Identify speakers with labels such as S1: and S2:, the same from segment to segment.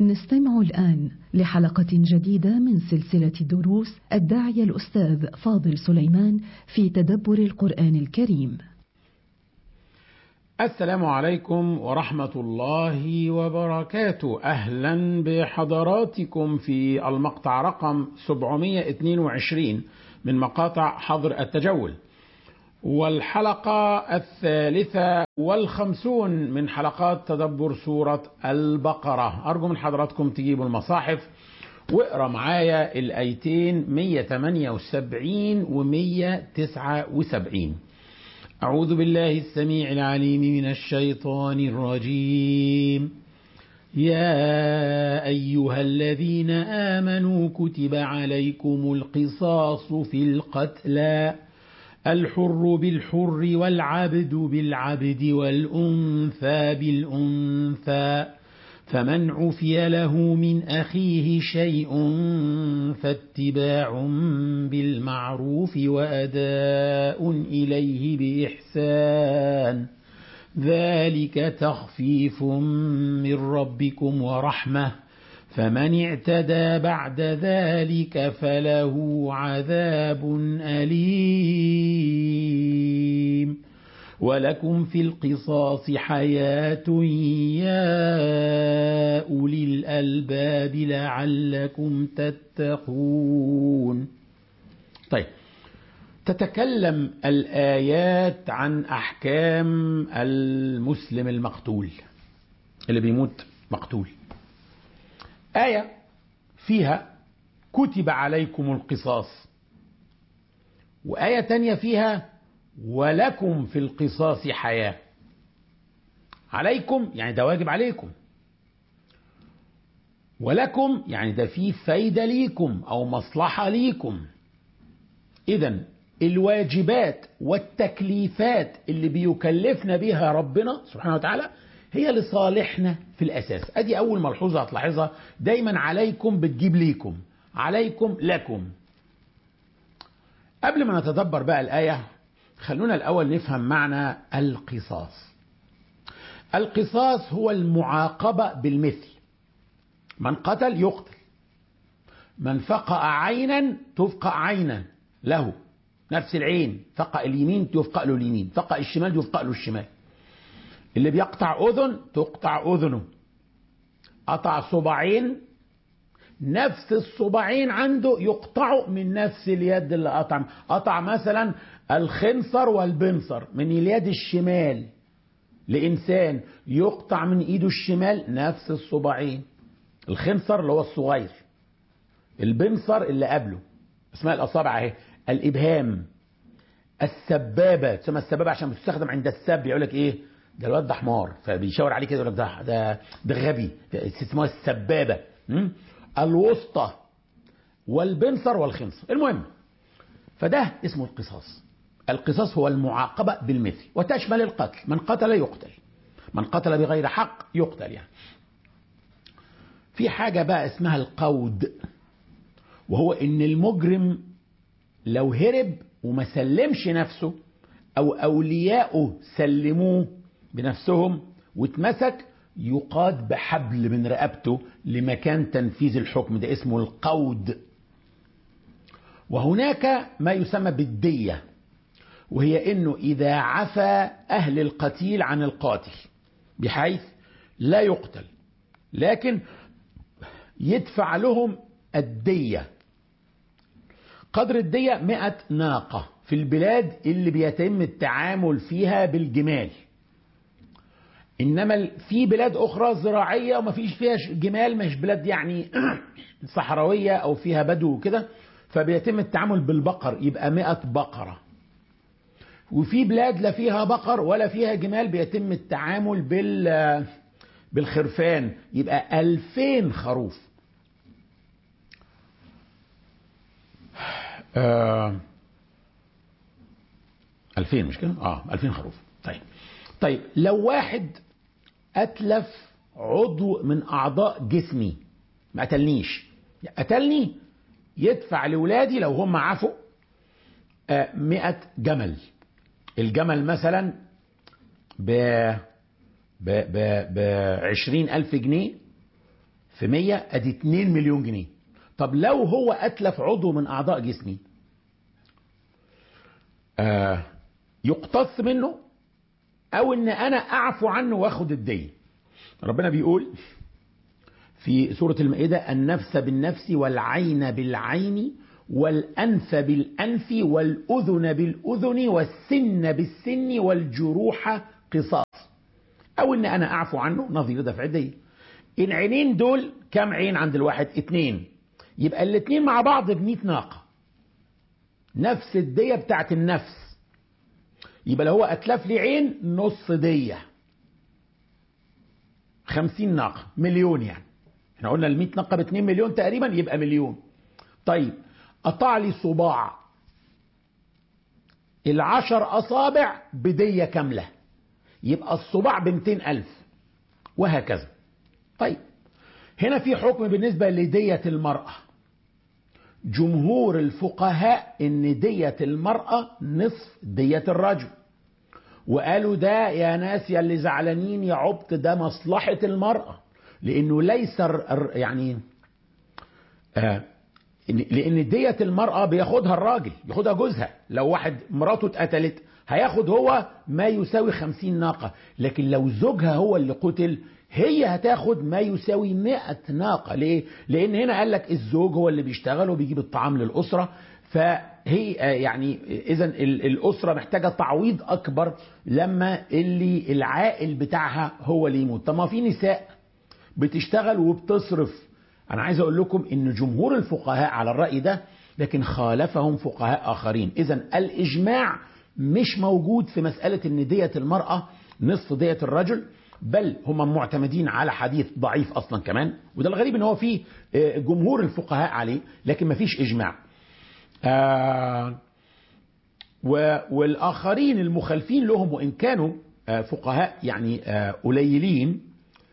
S1: نستمع الآن لحلقة جديدة من سلسلة دروس الداعية الأستاذ فاضل سليمان في تدبر القرآن الكريم.
S2: السلام عليكم ورحمة الله وبركاته أهلا بحضراتكم في المقطع رقم 722 من مقاطع حظر التجول والحلقة الثالثة والخمسون من حلقات تدبر سورة البقرة أرجو من حضراتكم تجيبوا المصاحف واقرا معايا الآيتين 178 و 179 أعوذ بالله السميع العليم من الشيطان الرجيم يا أيها الذين آمنوا كتب عليكم القصاص في القتلى الحر بالحر والعبد بالعبد والأنثى بالأنثى فمن عفي له من أخيه شيء فاتباع بالمعروف وأداء إليه بإحسان ذلك تخفيف من ربكم ورحمة فمن اعتدى بعد ذلك فله عذاب أليم ولكم في القصاص حياة يا أولي الألباب لعلكم تتقون طيب تتكلم الآيات عن أحكام المسلم المقتول اللي بيموت مقتول آية فيها كتب عليكم القصاص وآية تانية فيها ولكم في القصاص حياة عليكم يعني ده واجب عليكم ولكم يعني ده فيه فايدة ليكم أو مصلحة ليكم إذا الواجبات والتكليفات اللي بيكلفنا بها ربنا سبحانه وتعالى هي لصالحنا في الأساس أدي أول ملحوظة هتلاحظها دايما عليكم بتجيب ليكم عليكم لكم قبل ما نتدبر بقى الآية خلونا الأول نفهم معنى القصاص القصاص هو المعاقبة بالمثل من قتل يقتل من فقأ عينا تفقأ عينا له نفس العين فقأ اليمين يفقأ له اليمين فقأ الشمال يفقأ له الشمال اللي بيقطع أذن تقطع أذنه قطع صباعين نفس الصباعين عنده يقطعوا من نفس اليد اللي قطع قطع مثلا الخنصر والبنصر من اليد الشمال لإنسان يقطع من إيده الشمال نفس الصباعين الخنصر اللي هو الصغير البنصر اللي قبله اسمها الأصابع اهي الإبهام السبابة تسمى السبابة عشان بتستخدم عند السب يقول لك إيه ده الواد ده حمار فبيشاور عليه كده يقول لك ده ده ده غبي اسمها السبابة الوسطى والبنصر والخنصر المهم فده اسمه القصاص القصاص هو المعاقبة بالمثل وتشمل القتل من قتل يقتل من قتل بغير حق يقتل يعني في حاجة بقى اسمها القود وهو ان المجرم لو هرب وما سلمش نفسه او اولياؤه سلموه بنفسهم واتمسك يقاد بحبل من رقبته لمكان تنفيذ الحكم ده اسمه القود وهناك ما يسمى بالدية وهي انه اذا عفى اهل القتيل عن القاتل بحيث لا يقتل لكن يدفع لهم الدية قدر الدية مئة ناقة في البلاد اللي بيتم التعامل فيها بالجمال انما في بلاد اخرى زراعيه وما فيش فيها جمال مش بلاد يعني صحراويه او فيها بدو وكده فبيتم التعامل بالبقر يبقى مئة بقرة وفي بلاد لا فيها بقر ولا فيها جمال بيتم التعامل بال بالخرفان يبقى ألفين خروف آه ألفين مش كده؟ اه ألفين خروف طيب طيب لو واحد أتلف عضو من أعضاء جسمي ما قتلنيش قتلني يدفع لولادي لو هم عفوا آه مئة جمل الجمل مثلا ب ب ب بعشرين ألف جنيه في 100 ادي 2 مليون جنيه طب لو هو اتلف عضو من اعضاء جسمي آه يقتص منه او ان انا اعفو عنه واخد الدية ربنا بيقول في سورة المائدة النفس بالنفس والعين بالعين والأنف بالأنف والأذن بالأذن والسن بالسن والجروح قصاص أو إن أنا أعفو عنه نظير دفع الدية العينين دول كم عين عند الواحد اتنين يبقى الاتنين مع بعض بمئة ناقة نفس الدية بتاعت النفس يبقى لو هو أتلف لي عين نص دية خمسين ناقة مليون يعني احنا قلنا المئة ناقة باتنين مليون تقريبا يبقى مليون طيب قطع لي صباع العشر أصابع بدية كاملة يبقى الصباع بمتين ألف وهكذا طيب هنا في حكم بالنسبة لدية المرأة جمهور الفقهاء ان دية المرأة نصف دية الرجل وقالوا ده يا ناس يا اللي زعلانين يا عبط ده مصلحة المرأة لانه ليس يعني آه لان دية المرأة بياخدها الراجل ياخدها جوزها لو واحد مراته اتقتلت هياخد هو ما يساوي خمسين ناقة لكن لو زوجها هو اللي قتل هي هتاخد ما يساوي مئة ناقة ليه؟ لأن هنا قال لك الزوج هو اللي بيشتغل وبيجيب الطعام للأسرة فهي يعني إذا الأسرة محتاجة تعويض أكبر لما اللي العائل بتاعها هو اللي يموت طب ما في نساء بتشتغل وبتصرف أنا عايز أقول لكم إن جمهور الفقهاء على الرأي ده لكن خالفهم فقهاء آخرين إذا الإجماع مش موجود في مسألة إن دية المرأة نصف دية الرجل بل هم معتمدين على حديث ضعيف اصلا كمان وده الغريب ان هو فيه جمهور الفقهاء عليه لكن ما فيش اجماع آه والاخرين المخالفين لهم وان كانوا آه فقهاء يعني آه قليلين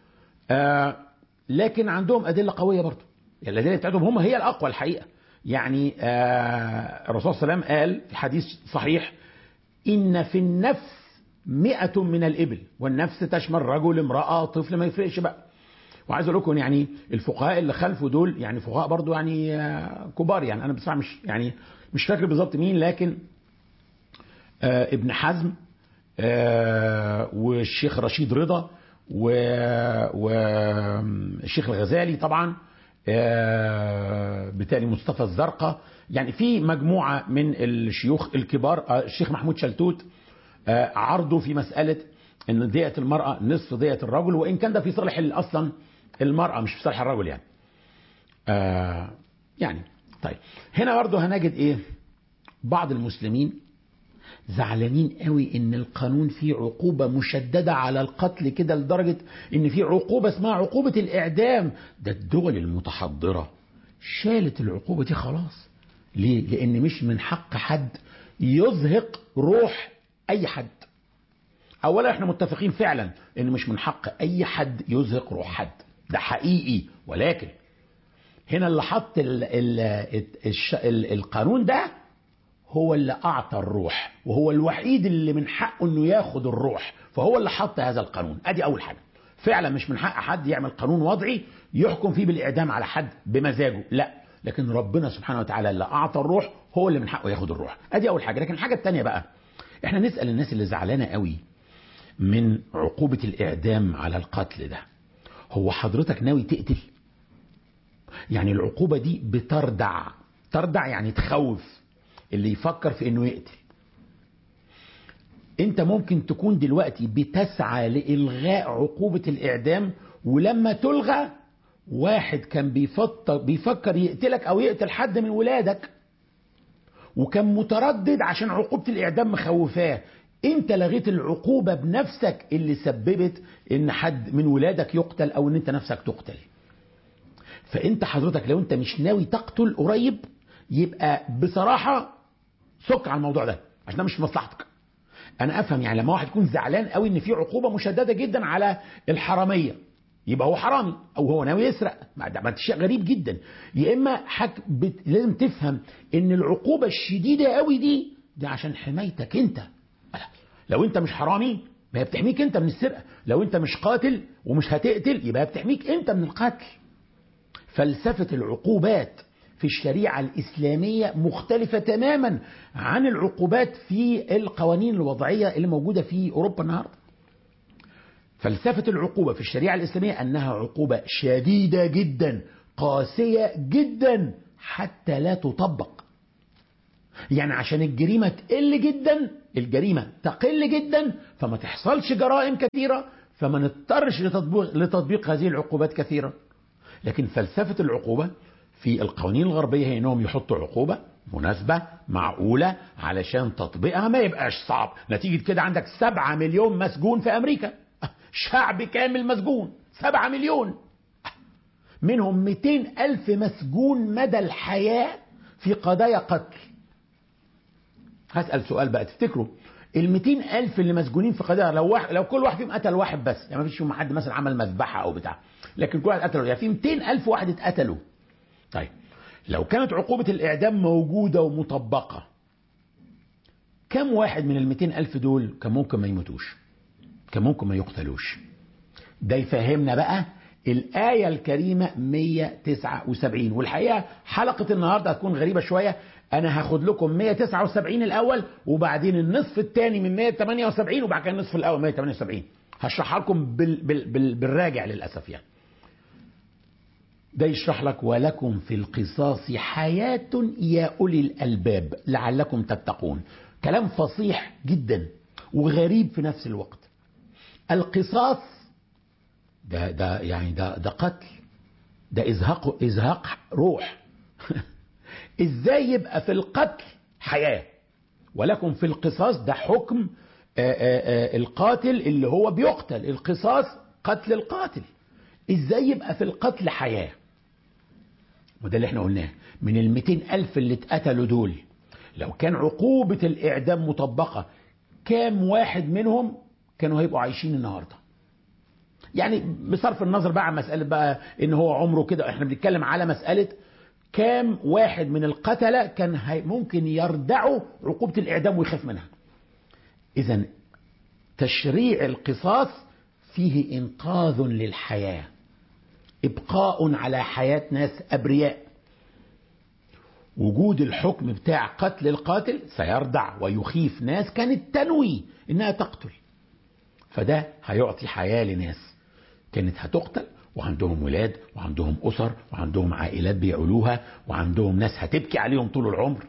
S2: لكن عندهم ادله قويه برضه يعني الادله بتاعتهم هم هي الاقوى الحقيقه يعني الرسول صلى الله عليه وسلم قال في حديث صحيح ان في النفس مئة من الإبل والنفس تشمل رجل امرأة طفل ما يفرقش بقى وعايز اقول لكم يعني الفقهاء اللي خلفوا دول يعني فقهاء برضو يعني كبار يعني انا بصراحه مش يعني مش فاكر بالظبط مين لكن آه ابن حزم آه والشيخ رشيد رضا والشيخ الغزالي طبعا آه بالتالي مصطفى الزرقاء يعني في مجموعه من الشيوخ الكبار الشيخ محمود شلتوت عرضه في مسألة ان دية المرأة نصف دية الرجل وان كان ده في صالح اصلا المرأة مش في صالح الرجل يعني آه يعني طيب هنا برضه هنجد ايه بعض المسلمين زعلانين قوي ان القانون فيه عقوبة مشددة على القتل كده لدرجة ان في عقوبة اسمها عقوبة الاعدام ده الدول المتحضرة شالت العقوبة دي خلاص ليه لان مش من حق حد يزهق روح اي حد اولا احنا متفقين فعلا ان مش من حق اي حد يزهق روح حد ده حقيقي ولكن هنا اللي حط ال ال ال القانون ده هو اللي اعطى الروح وهو الوحيد اللي من حقه انه ياخد الروح فهو اللي حط هذا القانون ادي اول حاجه فعلا مش من حق حد يعمل قانون وضعي يحكم فيه بالاعدام على حد بمزاجه لا لكن ربنا سبحانه وتعالى اللي اعطى الروح هو اللي من حقه ياخد الروح ادي اول حاجه لكن الحاجه الثانيه بقى احنا نسال الناس اللي زعلانه قوي من عقوبه الاعدام على القتل ده هو حضرتك ناوي تقتل يعني العقوبه دي بتردع تردع يعني تخوف اللي يفكر في انه يقتل انت ممكن تكون دلوقتي بتسعى لالغاء عقوبه الاعدام ولما تلغى واحد كان بيفكر بيفكر يقتلك او يقتل حد من ولادك وكان متردد عشان عقوبة الإعدام مخوفاه انت لغيت العقوبة بنفسك اللي سببت ان حد من ولادك يقتل او ان انت نفسك تقتل فانت حضرتك لو انت مش ناوي تقتل قريب يبقى بصراحة سك على الموضوع ده عشان ده مش في مصلحتك انا افهم يعني لما واحد يكون زعلان قوي ان في عقوبة مشددة جدا على الحرامية يبقى هو حرامي او هو ناوي يسرق ده شيء غريب جدا يا اما حك بت... لازم تفهم ان العقوبه الشديده قوي دي دي عشان حمايتك انت لو انت مش حرامي ما هي بتحميك انت من السرقه لو انت مش قاتل ومش هتقتل يبقى بتحميك انت من القتل فلسفة العقوبات في الشريعة الإسلامية مختلفة تماما عن العقوبات في القوانين الوضعية اللي موجودة في أوروبا النهاردة فلسفة العقوبة في الشريعة الإسلامية أنها عقوبة شديدة جدا قاسية جدا حتى لا تطبق يعني عشان الجريمة تقل جدا الجريمة تقل جدا فما تحصلش جرائم كثيرة فما نضطرش لتطبيق, لتطبيق هذه العقوبات كثيرا لكن فلسفة العقوبة في القوانين الغربية هي انهم يحطوا عقوبة مناسبة معقولة علشان تطبيقها ما يبقاش صعب نتيجة كده عندك سبعة مليون مسجون في أمريكا شعب كامل مسجون سبعة مليون منهم 200 ألف مسجون مدى الحياة في قضايا قتل هسأل سؤال بقى تفتكروا ال 200 ألف اللي مسجونين في قضايا لو واحد لو كل واحد فيهم قتل واحد بس يعني ما فيش فيهم حد مثلا عمل مذبحة أو بتاع لكن كل واحد قتله يعني في 200 ألف واحد اتقتلوا طيب لو كانت عقوبة الإعدام موجودة ومطبقة كم واحد من ال 200 ألف دول كان ممكن ما يموتوش كان ممكن ما يقتلوش ده يفهمنا بقى الآية الكريمة 179 والحقيقة حلقة النهاردة هتكون غريبة شوية أنا هاخد لكم 179 الأول وبعدين النصف الثاني من 178 وبعد كده النصف الأول 178 هشرحها لكم بال بال بال بالراجع للأسف يعني ده يشرح لك ولكم في القصاص حياة يا أولي الألباب لعلكم تتقون كلام فصيح جدا وغريب في نفس الوقت القصاص ده ده يعني ده ده قتل ده ازهاق ازهاق روح ازاي يبقى في القتل حياه ولكم في القصاص ده حكم آآ آآ القاتل اللي هو بيقتل القصاص قتل القاتل ازاي يبقى في القتل حياه وده اللي احنا قلناه من ال ألف اللي اتقتلوا دول لو كان عقوبة الإعدام مطبقة كام واحد منهم كانوا هيبقوا عايشين النهارده يعني بصرف النظر بقى عن مسألة بقى ان هو عمره كده احنا بنتكلم على مسألة كام واحد من القتلة كان هي ممكن يردعوا عقوبة الإعدام ويخاف منها إذا تشريع القصاص فيه إنقاذ للحياة إبقاء على حياة ناس أبرياء وجود الحكم بتاع قتل القاتل سيردع ويخيف ناس كانت تنوي إنها تقتل فده هيعطي حياة لناس كانت هتقتل وعندهم ولاد وعندهم أسر وعندهم عائلات بيعولوها وعندهم ناس هتبكي عليهم طول العمر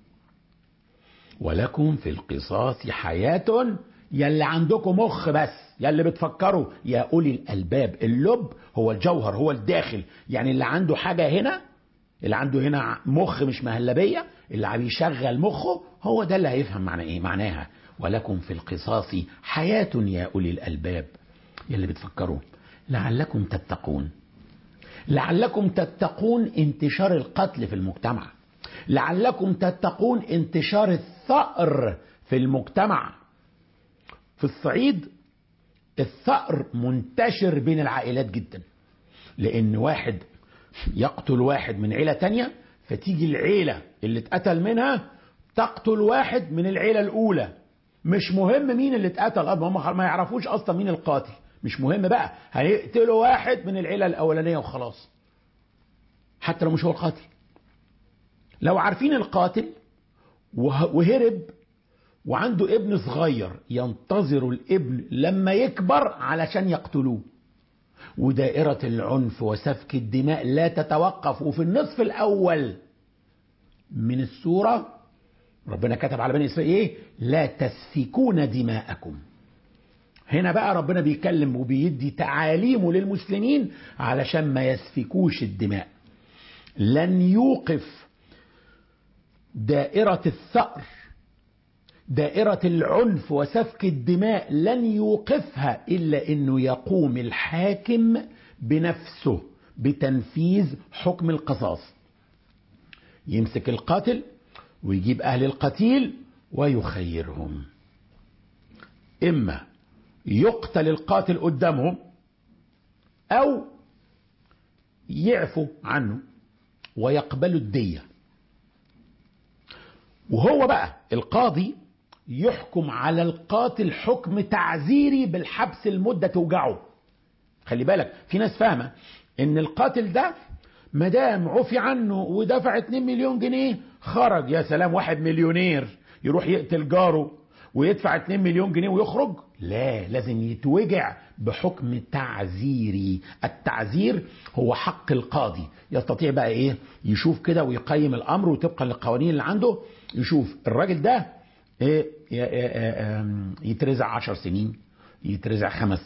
S2: ولكم في القصاص حياة يلي عندكم مخ بس يلي بتفكروا يا أولي الألباب اللب هو الجوهر هو الداخل يعني اللي عنده حاجة هنا اللي عنده هنا مخ مش مهلبية اللي بيشغل مخه هو ده اللي هيفهم معنى ايه معناها ولكم في القصاص حياة يا أولي الألباب يلي بتفكروا لعلكم تتقون لعلكم تتقون انتشار القتل في المجتمع لعلكم تتقون انتشار الثأر في المجتمع في الصعيد الثأر منتشر بين العائلات جدا لأن واحد يقتل واحد من عيلة تانية فتيجي العيلة اللي اتقتل منها تقتل واحد من العيلة الأولى مش مهم مين اللي اتقتل هم ما يعرفوش أصلا مين القاتل مش مهم بقى هيقتلوا واحد من العيلة الأولانية وخلاص حتى لو مش هو القاتل لو عارفين القاتل وهرب وعنده ابن صغير ينتظر الابن لما يكبر علشان يقتلوه ودائرة العنف وسفك الدماء لا تتوقف وفي النصف الأول من السورة ربنا كتب على بني إسرائيل إيه؟ لا تسفكون دماءكم هنا بقى ربنا بيكلم وبيدي تعاليمه للمسلمين علشان ما يسفكوش الدماء لن يوقف دائرة الثأر دائرة العنف وسفك الدماء لن يوقفها إلا أنه يقوم الحاكم بنفسه بتنفيذ حكم القصاص يمسك القاتل ويجيب أهل القتيل ويخيرهم إما يقتل القاتل قدامهم أو يعفوا عنه ويقبلوا الدية وهو بقى القاضي يحكم على القاتل حكم تعزيري بالحبس المدة توجعه خلي بالك في ناس فاهمة ان القاتل ده ما دام عفي عنه ودفع 2 مليون جنيه خرج يا سلام واحد مليونير يروح يقتل جاره ويدفع 2 مليون جنيه ويخرج لا لازم يتوجع بحكم تعزيري التعزير هو حق القاضي يستطيع بقى ايه يشوف كده ويقيم الامر وطبقا للقوانين اللي عنده يشوف الراجل ده إيه يترزع عشر سنين يترزع خمس